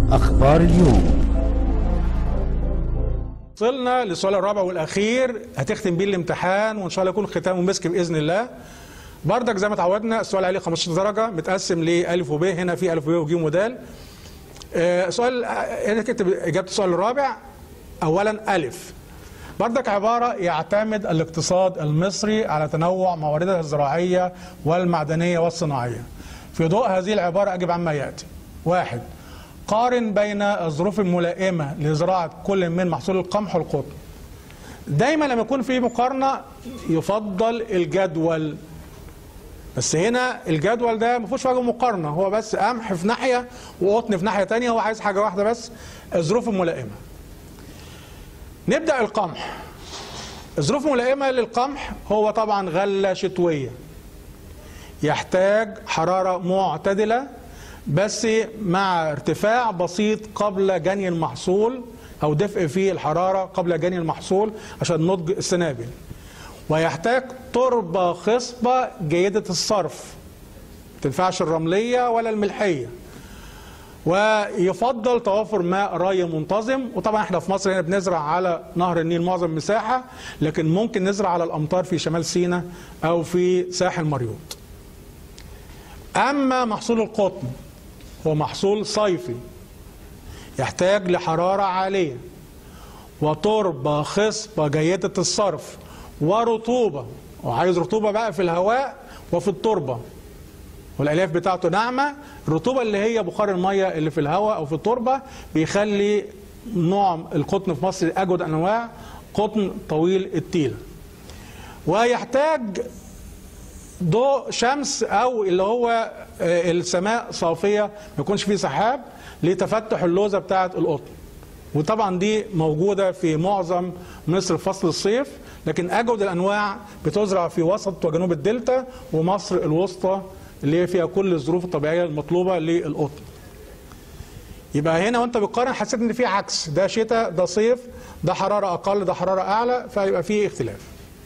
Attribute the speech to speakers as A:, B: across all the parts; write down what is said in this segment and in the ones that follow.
A: أخبار اليوم
B: وصلنا للسؤال الرابع والاخير هتختم بيه الامتحان وان شاء الله يكون ختامه مسك باذن الله بردك زي ما اتعودنا السؤال عليه 15 درجه متقسم لالف وب هنا في الف وب وج ودال آه، سؤال هنا كتب اجابه السؤال الرابع اولا الف بردك عباره يعتمد الاقتصاد المصري على تنوع موارده الزراعيه والمعدنيه والصناعيه في ضوء هذه العباره اجب عما ياتي واحد قارن بين الظروف الملائمه لزراعه كل من محصول القمح والقطن دايما لما يكون في مقارنه يفضل الجدول بس هنا الجدول ده ما فيهوش حاجه مقارنه هو بس قمح في ناحيه وقطن في ناحيه تانية هو عايز حاجه واحده بس الظروف الملائمه نبدا القمح الظروف الملائمه للقمح هو طبعا غله شتويه يحتاج حراره معتدله بس مع ارتفاع بسيط قبل جني المحصول او دفء في الحراره قبل جني المحصول عشان نضج السنابل ويحتاج تربه خصبه جيده الصرف ما تنفعش الرمليه ولا الملحيه ويفضل توافر ماء ري منتظم وطبعا احنا في مصر هنا بنزرع على نهر النيل معظم المساحه لكن ممكن نزرع على الامطار في شمال سيناء او في ساحل مريوط اما محصول القطن هو محصول صيفي يحتاج لحراره عاليه وتربه خصبه جيده الصرف ورطوبه وعايز رطوبه بقى في الهواء وفي التربه والالياف بتاعته ناعمه الرطوبه اللي هي بخار الميه اللي في الهواء او في التربه بيخلي نوع القطن في مصر اجود انواع قطن طويل التيله ويحتاج ضوء شمس او اللي هو آه، السماء صافيه ما يكونش فيه سحاب لتفتح اللوزه بتاعه القطن وطبعا دي موجوده في معظم مصر في فصل الصيف لكن اجود الانواع بتزرع في وسط وجنوب الدلتا ومصر الوسطى اللي هي فيها كل الظروف الطبيعيه المطلوبه للقطن يبقى هنا وانت بتقارن حسيت ان في عكس ده شتاء ده صيف ده حراره اقل ده حراره اعلى فيبقى في اختلاف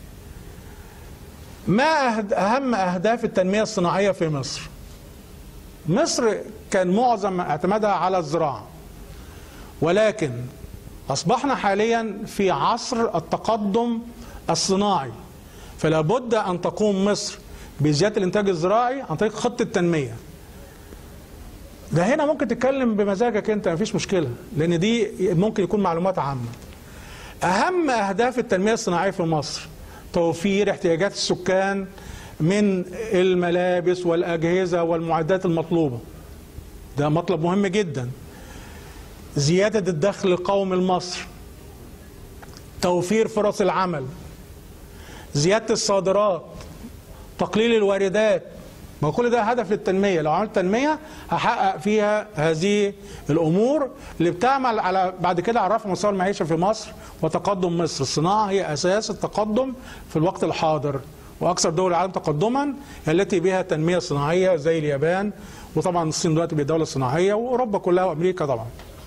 B: ما أهد- اهم اهداف التنميه الصناعيه في مصر مصر كان معظم اعتمادها على الزراعه ولكن اصبحنا حاليا في عصر التقدم الصناعي فلا بد ان تقوم مصر بزياده الانتاج الزراعي عن طريق خطه التنميه ده هنا ممكن تتكلم بمزاجك انت مفيش مشكله لان دي ممكن يكون معلومات عامه اهم اهداف التنميه الصناعيه في مصر توفير احتياجات السكان من الملابس والاجهزه والمعدات المطلوبه ده مطلب مهم جدا زياده الدخل القومي لمصر توفير فرص العمل زياده الصادرات تقليل الواردات ما كل ده هدف للتنميه لو عملت تنميه هحقق فيها هذه الامور اللي بتعمل على بعد كده على رفع مستوى المعيشه في مصر وتقدم مصر الصناعه هي اساس التقدم في الوقت الحاضر واكثر دول العالم تقدما هي التي بها تنميه صناعيه زي اليابان وطبعا الصين دلوقتي بقت دوله صناعيه واوروبا كلها وامريكا طبعا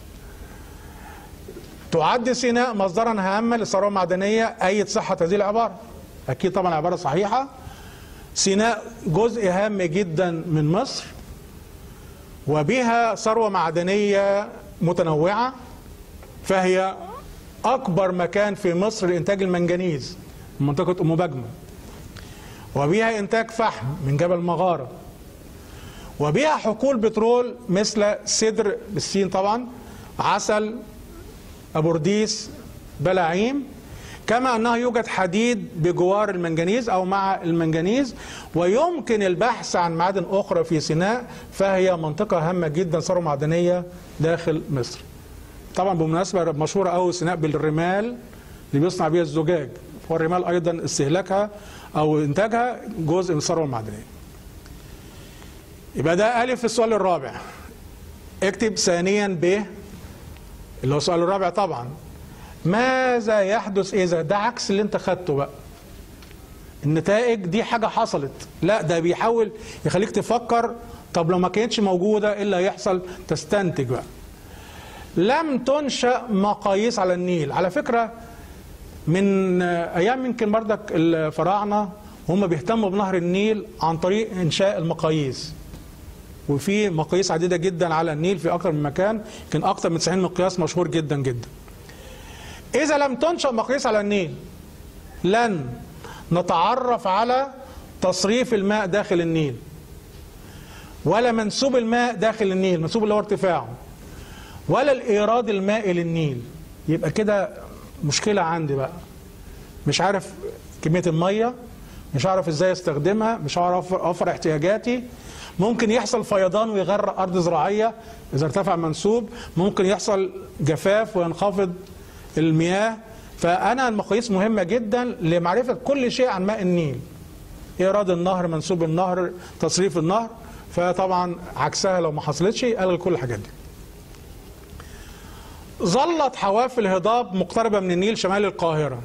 B: تعد سيناء مصدرا هاما للثروه المعدنيه ايد صحه هذه العباره اكيد طبعا عباره صحيحه سيناء جزء هام جدا من مصر وبها ثروه معدنيه متنوعه فهي اكبر مكان في مصر لانتاج المنجنيز من منطقه ام بجمه وبها انتاج فحم من جبل مغاره وبها حقول بترول مثل سدر بالسين طبعا عسل أبورديس بلاعيم كما أنه يوجد حديد بجوار المنجنيز أو مع المنجنيز ويمكن البحث عن معادن أخرى في سيناء فهي منطقة هامة جدا ثروة معدنية داخل مصر طبعا بالمناسبة مشهورة أوي سيناء بالرمال اللي بيصنع بيها الزجاج والرمال أيضا استهلاكها أو إنتاجها جزء من الثروة المعدنية يبقى ده ألف في السؤال الرابع اكتب ثانيا ب اللي هو السؤال الرابع طبعا ماذا يحدث اذا ده عكس اللي انت خدته بقى النتائج دي حاجه حصلت لا ده بيحاول يخليك تفكر طب لو ما كانتش موجوده ايه اللي هيحصل تستنتج بقى لم تنشا مقاييس على النيل على فكره من ايام يمكن بردك الفراعنه هم بيهتموا بنهر النيل عن طريق انشاء المقاييس وفي مقاييس عديده جدا على النيل في اكثر من مكان يمكن اكثر من 90 مقياس مشهور جدا جدا اذا لم تنشا مقاييس على النيل لن نتعرف على تصريف الماء داخل النيل ولا منسوب الماء داخل النيل منسوب اللي هو ارتفاعه ولا الايراد المائي للنيل يبقى كده مشكله عندي بقى مش عارف كميه الميه مش عارف ازاي استخدمها مش عارف اوفر احتياجاتي ممكن يحصل فيضان ويغرق ارض زراعيه اذا ارتفع منسوب ممكن يحصل جفاف وينخفض المياه فانا المقاييس مهمه جدا لمعرفه كل شيء عن ماء النيل ايراد النهر منسوب النهر تصريف النهر فطبعا عكسها لو ما حصلتش الغي كل الحاجات دي ظلت حوافل هضاب مقتربه من النيل شمال القاهره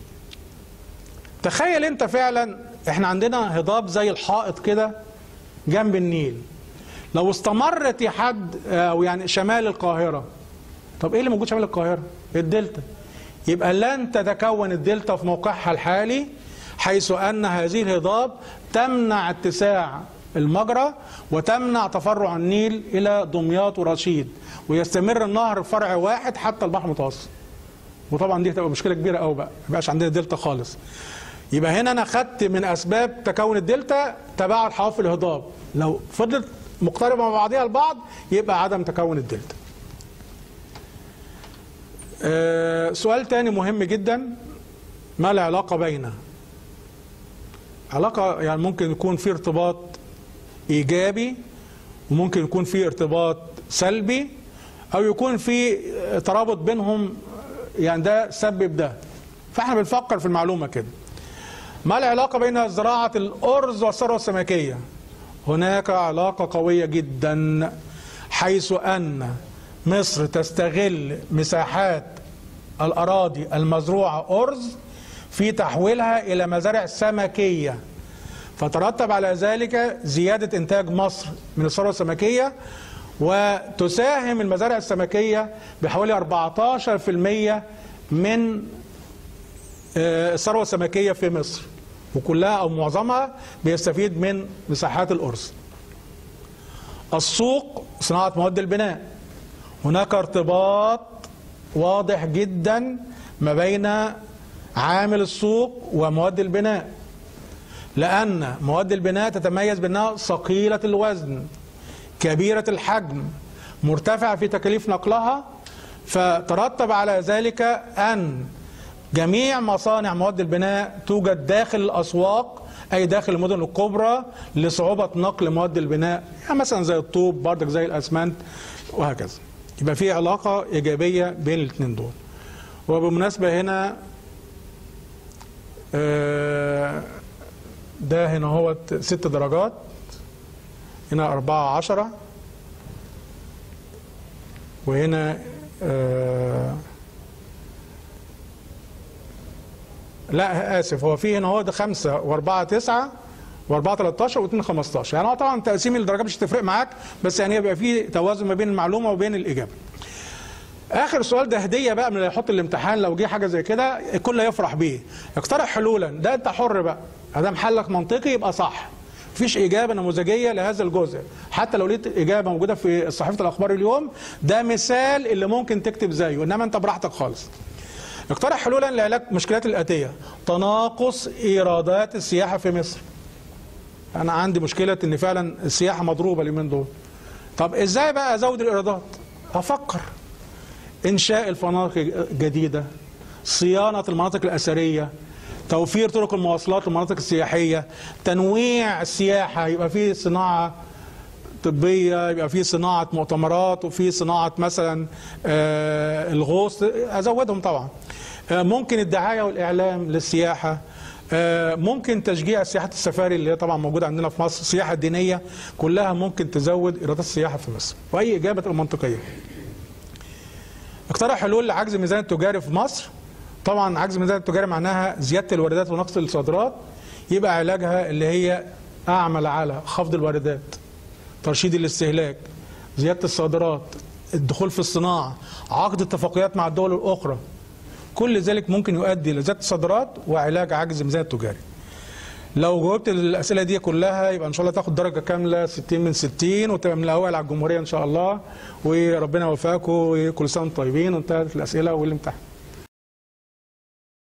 B: تخيل انت فعلا احنا عندنا هضاب زي الحائط كده جنب النيل لو استمرت حد او يعني شمال القاهره طب ايه اللي موجود شمال القاهره الدلتا يبقى لن تتكون الدلتا في موقعها الحالي حيث ان هذه الهضاب تمنع اتساع المجرى وتمنع تفرع النيل الى دمياط ورشيد ويستمر النهر فرع واحد حتى البحر المتوسط وطبعا دي هتبقى مشكله كبيره قوي بقى ما يبقاش عندنا دلتا خالص يبقى هنا انا خدت من اسباب تكون الدلتا تباعد حوافل الهضاب لو فضلت مقتربه مع بعضها البعض يبقى عدم تكون الدلتا أه سؤال تاني مهم جدا ما العلاقة بين علاقة يعني ممكن يكون في ارتباط إيجابي وممكن يكون في ارتباط سلبي أو يكون في ترابط بينهم يعني ده سبب ده فاحنا بنفكر في المعلومة كده ما العلاقة بين زراعة الأرز والثروة السمكية هناك علاقة قوية جدا حيث أن مصر تستغل مساحات الأراضي المزروعة أرز في تحويلها إلى مزارع سمكية فترتب على ذلك زيادة إنتاج مصر من الثروة السمكية وتساهم المزارع السمكية بحوالي 14% من الثروة السمكية في مصر وكلها أو معظمها بيستفيد من مساحات الأرز السوق صناعة مواد البناء هناك ارتباط واضح جدا ما بين عامل السوق ومواد البناء لأن مواد البناء تتميز بأنها ثقيلة الوزن كبيرة الحجم مرتفعة في تكاليف نقلها فترتب على ذلك أن جميع مصانع مواد البناء توجد داخل الأسواق أي داخل المدن الكبرى لصعوبة نقل مواد البناء يعني مثلا زي الطوب بردك زي الأسمنت وهكذا يبقى في علاقة إيجابية بين الاثنين دول وبالمناسبة هنا ده هنا هو ست درجات هنا أربعة عشرة وهنا لا آسف هو في هنا هو ده خمسة وأربعة تسعة و4 13 و2 15 يعني هو طبعا تقسيم الدرجات مش هتفرق معاك بس يعني يبقى في توازن ما بين المعلومه وبين الاجابه. اخر سؤال ده هديه بقى من اللي يحط الامتحان لو جه حاجه زي كده الكل يفرح بيه. اقترح حلولا ده انت حر بقى ادام حلك منطقي يبقى صح. مفيش اجابه نموذجيه لهذا الجزء حتى لو لقيت اجابه موجوده في صحيفه الاخبار اليوم ده مثال اللي ممكن تكتب زيه انما انت براحتك خالص. اقترح حلولا لعلاج مشكلات الاتيه تناقص ايرادات السياحه في مصر. انا عندي مشكله ان فعلا السياحه مضروبه اليومين دول طب ازاي بقى ازود الايرادات افكر انشاء الفنادق الجديده صيانه المناطق الاثريه توفير طرق المواصلات للمناطق السياحيه تنويع السياحه يبقى في صناعه طبيه يبقى في صناعه مؤتمرات وفي صناعه مثلا آه الغوص ازودهم طبعا آه ممكن الدعايه والاعلام للسياحه ممكن تشجيع سياحة السفاري اللي هي طبعا موجودة عندنا في مصر السياحة الدينية كلها ممكن تزود إيرادات السياحة في مصر وأي إجابة منطقية اقترح حلول لعجز الميزان التجاري في مصر طبعا عجز الميزان التجاري معناها زيادة الواردات ونقص الصادرات يبقى علاجها اللي هي أعمل على خفض الواردات ترشيد الاستهلاك زيادة الصادرات الدخول في الصناعة عقد اتفاقيات مع الدول الأخرى كل ذلك ممكن يؤدي لزيادة الصادرات وعلاج عجز الميزان التجاري لو جاوبت الاسئله دي كلها يبقى ان شاء الله تاخد درجه كامله 60 من 60 وتبقى من الاوائل على الجمهوريه ان شاء الله وربنا يوفقكم وكل سنه وانتم طيبين وانتهت الاسئله والامتحان